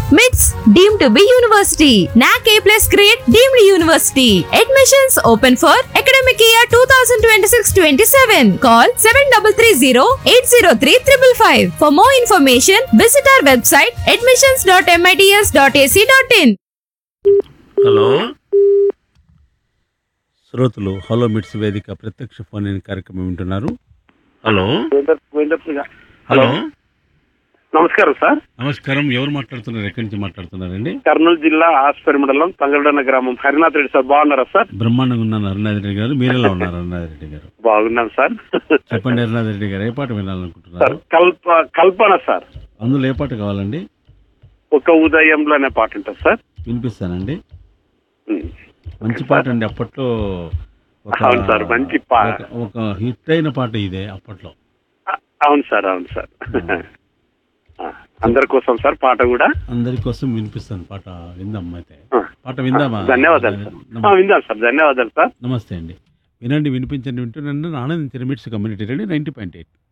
MITS deemed to be university. NAC A plus grade deemed university. Admissions open for academic year 2026-27. Call 7330-803-555. For more information, visit our website admissions.mits.ac.in. Hello శ్రోతలు hello MITS వేదిక ప్రత్యక్ష phone in కార్యక్రమం వింటున్నారు hello hello నమస్కారం sir నమస్కారం ఎవరు మాట్లాడుతున్నారు ఎక్కడి నుంచి మాట్లాడుతున్నారండి కర్నూలు జిల్లా ఆస్పరి మండలం తంగళడన్న గ్రామం హరినాథ్ రెడ్డి సార్ బాగున్నారా సార్ బ్రహ్మాండంగా ఉన్నాను అరుణాథ్ రెడ్డి గారు మీరు ఎలా ఉన్నారు అరుణాథ్ రెడ్డి గారు బాగున్నాం సార్ చెప్పండి అరుణాథ్ రెడ్డి గారు ఏ పాట సార్ వినాలనుకుంటున్నారు కల్ప కల్పన సార్ అందులో ఏ పాట కావాలండి ఒక ఉదయంలో అనే పాట ఉంటుంది సార్ వినిపిస్తానండి ఉమ్. మంచి పాట అండి అప్పట్లో ఒక అవును సార్, మంచి పా- ఒక- ఒక హిట్ అయిన పాట ఇదే అప్పట్లో అ- అవును సార్ అవును సార్ ఆ, అందరి కోసం సార్ పాట కూడా అందరి కోసం వినిపిస్తాను పాట విందాం అయితే ఆ. పాట విందామా ధన్యవాదాలు సార్ ఆ, విందాం సార్ ధన్యవాదాలు సార్ నమస్తే అండి వినండి వినిపించండి వింటున్నాను ఆనందించిన MITS community radio ninety point eight